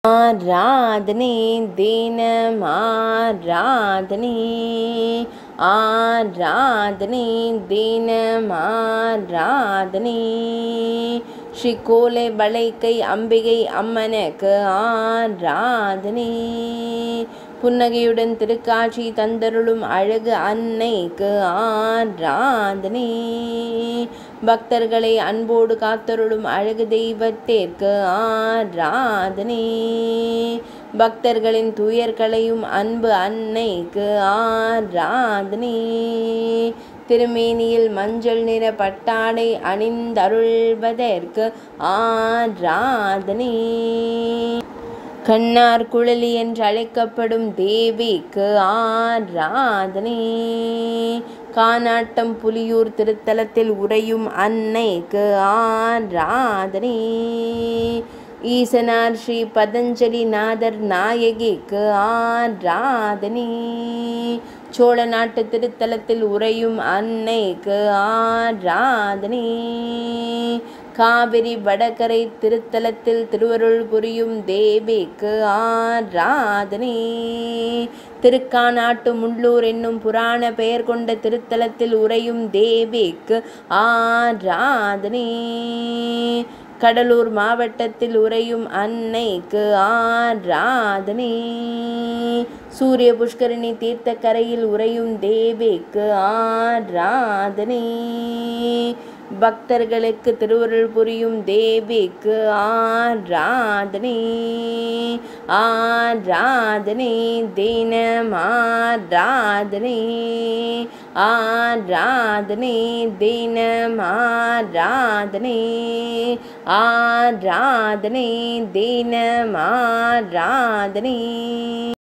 ஆராதனை தினம் ஆராதனை ஆராதனை தினம் ஆராதனை ஸ்ரீ கோலை பலைக்கை அம்பிகை அம்மனுக்கு ஆராதனை புன்னகையுடன் திருக்காட்சி தந்தருளும் அழகு அன்னைக்கு ஆராதனை பக்தர்களை அன்போடு காத்தருளும் அழகு தெய்வத்திற்கு ஆராதனை பக்தர்களின் துயர்களையும் அன்பு அன்னைக்கு ஆராதனை திருமேனியில் மஞ்சள் நிற பட்டாடை அணிந்தருள்வதற்கு ஆராதனை கண்ணார் குழலி என்று அழைக்கப்படும் தேவிக்கு ஆராதனை கானாட்டம் புலியூர் திருத்தலத்தில் உறையும் அன்னைக்கு ஆராதனை ஈசனார் ஸ்ரீ பதஞ்சலி நாதர் நாயகிக்கு ஆராதனை சோழ நாட்டு திருத்தலத்தில் உறையும் அன்னைக்கு ஆராதனை காவிரி வடகரை திருத்தலத்தில் திருவருள் புரியும் தேவிக்கு ஆராதனை திருக்காநாட்டு முள்ளூர் என்னும் புராண பெயர் கொண்ட திருத்தலத்தில் உறையும் தேவிக்கு ஆராதனை கடலூர் மாவட்டத்தில் உறையும் அன்னைக்கு ஆராதனை சூரிய புஷ்கரணி தீர்த்த கரையில் உறையும் தேவிக்கு ஆராதனை பக்தர்களுக்கு திருவருள் புரியும் தேவிக்கு ஆராதனை ஆராதனை தினம் ஆராதனை ஆராதனை தினம் ஆராதனை ஆராதனை தினம் ஆராதனை